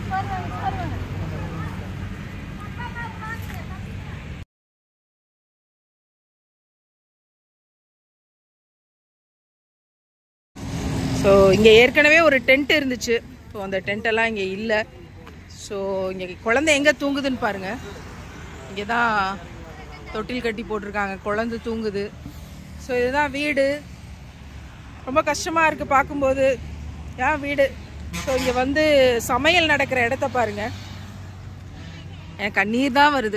so இங்கே ஏற்கனவே ஒரு டென்ட் இருந்துச்சு ஸோ அந்த டென்ட் எல்லாம் இங்கே இல்லை ஸோ இங்கே குழந்தை எங்கே தூங்குதுன்னு பாருங்க இங்கே தான் தொட்டில் கட்டி போட்டிருக்காங்க குழந்தை தூங்குது ஸோ இதுதான் வீடு ரொம்ப கஷ்டமாக இருக்குது பார்க்கும்போது ஏன் வீடு ஸோ இங்கே வந்து சமையல் நடக்கிற இடத்த பாருங்க எனக்கு கண்ணீர் தான் வருது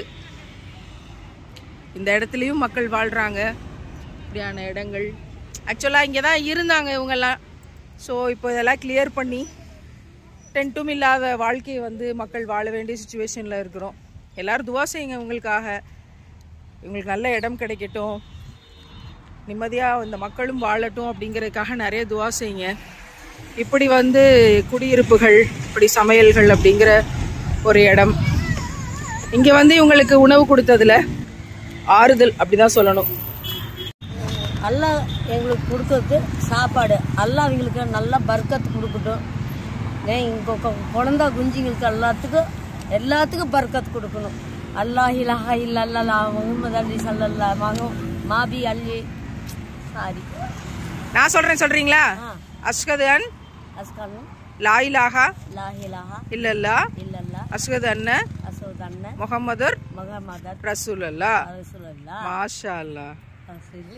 இந்த இடத்துலையும் மக்கள் வாழ்கிறாங்க இப்படியான இடங்கள் ஆக்சுவலாக இங்கே தான் இருந்தாங்க இவங்கெல்லாம் ஸோ இப்போ இதெல்லாம் கிளியர் பண்ணி டென்ட்டும் இல்லாத வாழ்க்கையை வந்து மக்கள் வாழ வேண்டிய சுச்சுவேஷனில் இருக்கிறோம் எல்லாரும் துவா செய்யுங்க உங்களுக்காக இவங்களுக்கு நல்ல இடம் கிடைக்கட்டும் நிம்மதியாக இந்த மக்களும் வாழட்டும் அப்படிங்கிறதுக்காக நிறைய துவா செய்யுங்க இப்படி வந்து குடியிருப்புகள் இப்படி சமையல்கள் அப்படிங்கிற ஒரு இடம் இங்கே வந்து இவங்களுக்கு உணவு கொடுத்ததுல ஆறுதல் அப்படிதான் சொல்லணும் அல்லாஹ் எங்களுக்கு கொடுக்கறது சாப்பாடு அல்லாஹ் அவங்களுக்கு நல்லா பர்க்கத்து கொடுக்கட்டும் ஏன் இங்க கொ- குழந்தை குஞ்சுங்களுக்கு எல்லாத்துக்கும் எல்லாத்துக்கும் பர்க்கத்து கொடுக்கணும் அல்லாஹ் இலஹா இல்லல்லா முகமது அலி சல்லல்லா மகம் மாபி அலி சாரி நான் சொல்றேன் சொல்றீங்களா ஆ அஸ்கது அன் அஸ்கானு லா இலாஹா லாஹ் இலஹா இல்லல்லா இல்லல்லா அஸ்கது அன்ன அசோத் அண்ணன் முகமதுர் மகமதர் ரசூல் அல்லா ரசூலுல்லாஹ் மாஷா அல்லா ரசூல்